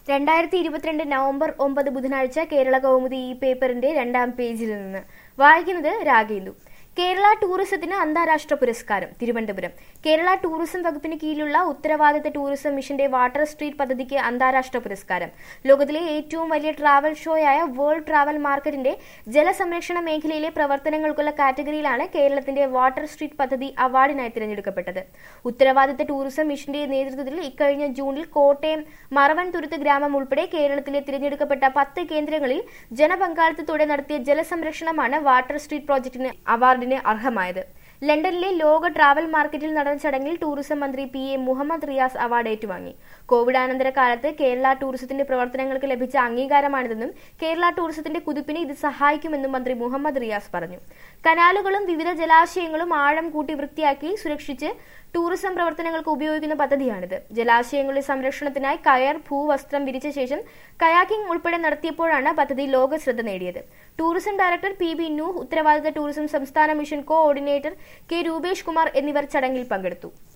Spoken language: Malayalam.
രണ്ടായിരത്തി ഇരുപത്തിരണ്ട് നവംബർ ഒമ്പത് ബുധനാഴ്ച കേരള കൗമുദി ഈ പേപ്പറിന്റെ രണ്ടാം പേജിൽ നിന്ന് വായിക്കുന്നത് രാഗേന്ദു കേരള ടൂറിസത്തിന് അന്താരാഷ്ട്ര പുരസ്കാരം തിരുവനന്തപുരം കേരള ടൂറിസം വകുപ്പിന് കീഴിലുള്ള ഉത്തരവാദിത്ത ടൂറിസം മിഷന്റെ വാട്ടർ സ്ട്രീറ്റ് പദ്ധതിക്ക് അന്താരാഷ്ട്ര പുരസ്കാരം ലോകത്തിലെ ഏറ്റവും വലിയ ട്രാവൽ ഷോയായ വേൾഡ് ട്രാവൽ മാർക്കറ്റിന്റെ ജലസംരക്ഷണ മേഖലയിലെ പ്രവർത്തനങ്ങൾക്കുള്ള കാറ്റഗറിയിലാണ് കേരളത്തിന്റെ വാട്ടർ സ്ട്രീറ്റ് പദ്ധതി അവാർഡിനായി തിരഞ്ഞെടുക്കപ്പെട്ടത് ഉത്തരവാദിത്ത ടൂറിസം മിഷന്റെ നേതൃത്വത്തിൽ ഇക്കഴിഞ്ഞ ജൂണിൽ കോട്ടയം മറവൻതുരുത്ത് ഗ്രാമം ഉൾപ്പെടെ കേരളത്തിലെ തിരഞ്ഞെടുക്കപ്പെട്ട പത്ത് കേന്ദ്രങ്ങളിൽ ജനപങ്കാളിത്തത്തോടെ നടത്തിയ ജലസംരക്ഷണമാണ് വാട്ടർ സ്ട്രീറ്റ് പ്രോജക്ടിന് അവാർഡിന് അർഹമായത് ലണ്ടനിലെ ലോക ട്രാവൽ മാർക്കറ്റിൽ നടന്ന ചടങ്ങിൽ ടൂറിസം മന്ത്രി P A Muhammad Riyas award ഏറ്റുവാങ്ങി കോവിഡാനന്തര കാലത്ത് കേരള ടൂറിസത്തിന്റെ പ്രവർത്തനങ്ങൾക്ക് ലഭിച്ച അംഗീകാരമാണിതെന്നും കേരള ടൂറിസത്തിന്റെ കുതിപ്പിന് ഇത് സഹായിക്കുമെന്നും മന്ത്രി മുഹമ്മദ് റിയാസ് പറഞ്ഞു കനാലുകളും വിവിധ ജലാശയങ്ങളും ആഴം കൂട്ടി വൃത്തിയാക്കി സുരക്ഷിച്ച് ടൂറിസം പ്രവർത്തനങ്ങൾക്ക് ഉപയോഗിക്കുന്ന പദ്ധതിയാണിത് ജലാശയങ്ങളുടെ സംരക്ഷണത്തിനായി കയർ ഭൂവസ്ത്രം വിരിച്ച ശേഷം കയാക്കിംഗ് ഉൾപ്പെടെ നടത്തിയപ്പോഴാണ് പദ്ധതി ലോക ശ്രദ്ധ നേടിയത് tourism director P B Nooh ഉത്തരവാദിത്ത ടൂറിസം സംസ്ഥാന mission coordinator K Rupesh Kumar എന്നിവർ ചടങ്ങിൽ പങ്കെടുത്തു